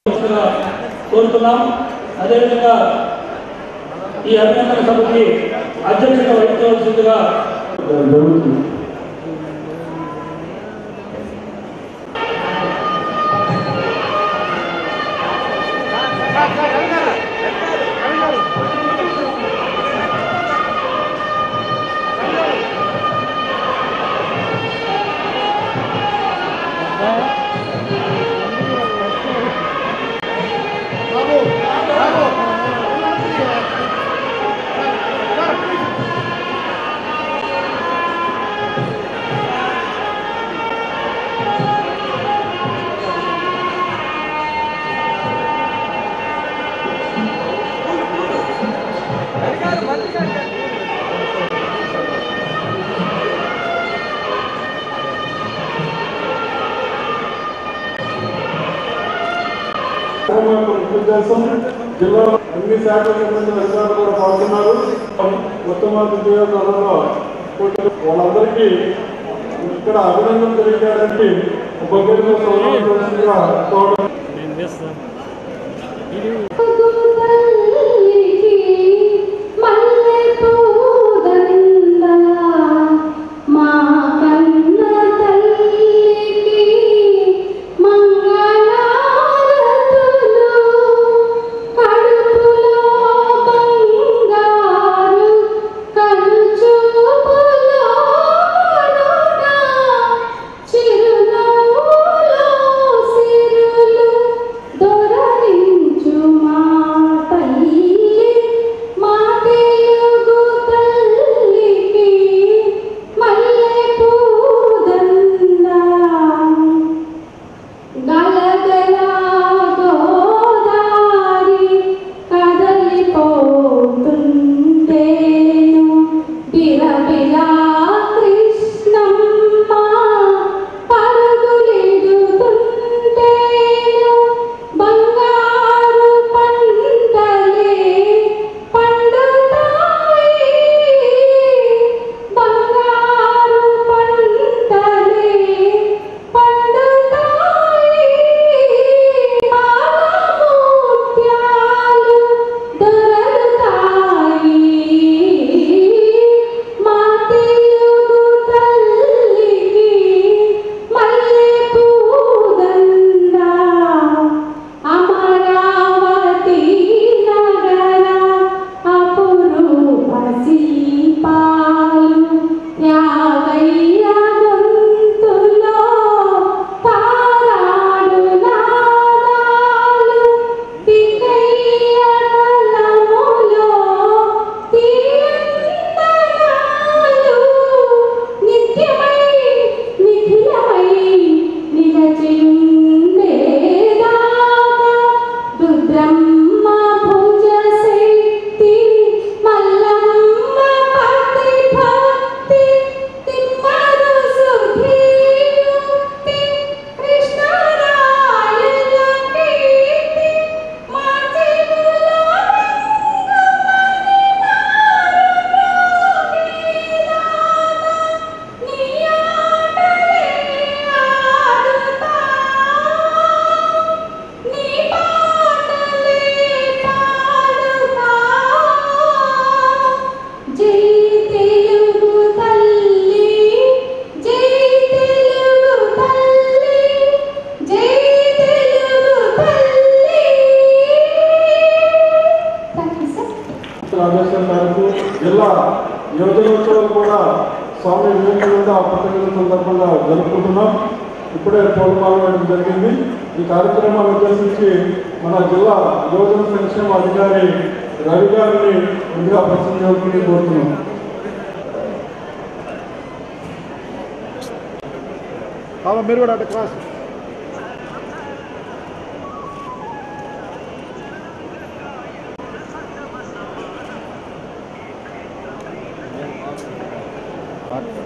చేయాల్సిందిగా కోరుతున్నాం అదేవిధంగా ఈ అభినందన సభకి అధ్యక్షత వహించవలసిందిగా జరుగుతుంది కార్యక్రమం యొక్క ముఖ్య ఉద్దేశం జిల్లాలో అన్ని శాఖలకు సంబంధించిన అధికారులు కూడా పాల్గొన్నారు మొట్టమొదటి నియోజకవర్గంలో కూర్చొని వాళ్ళందరికీ ఇక్కడ అభినందన తెలియజేయడానికి బొగ్గడిగా సౌకర్యంగా కోరడం మా కన్న తల్లికి మంగళారతులు కడుపులో బంగారు కనుచూపులో కరుణ చిరునవ్వులో సిరులు దొరలించు మా తల్లి మా తెలుగు తల్లికి మల్లె పూదండ గలగల గోదారి కదలిపోతుంటేను బిలబిలా కృష్ణమ్మ పరుగులిడుతుంటేను బంగారు పంటలే పండుతాయి బంగారు పంటలే పండుతాయి పాలముత్యాలు దొరలుతాయి మా తెలుగు తల్లికి మల్లె పూదండ అమరావతి నగర అపురూప శిల్పాలు త్యాగయ్య గొంతులో తారాడు నాదాలు తికయ్య కలములో తీయందనాలు నిత్యమై నిఖిలమై నిలచిండేదాకా రుద్రమ్మ భుజ శక్తి మల్లమ్మ పతి భక్తి తిమ్మరు సుధీయుక్తి కృష్ణరాయల కీర్తి మా చెవులో రంగమణి నీ ఆటలే ఆడుతా నీ పాటలే పాడుతా జై తెలుగు తల్లి జై తెలుగు తల్లి జై తెలుగు తల్లి థ్యాంక్ యూ సార్ ఆదేశాల మేరకు జిల్లా యువజనోత్సవాలు కూడా స్వామి వివేకానంద పథకాల సందర్భంగా జరుపుకుంటున్నాం ఇప్పుడే పూలమాల వేయడం జరిగింది ఈ కార్యక్రమాన్ని ఉద్దేశించి మన జిల్లా యువజన సంక్షేమ అధికారి రవి గారిని ముందుగా ప్రసంగించాలని కోరుతున్నాం మీరు కూడా అంటే క్లాస్ పార్ట్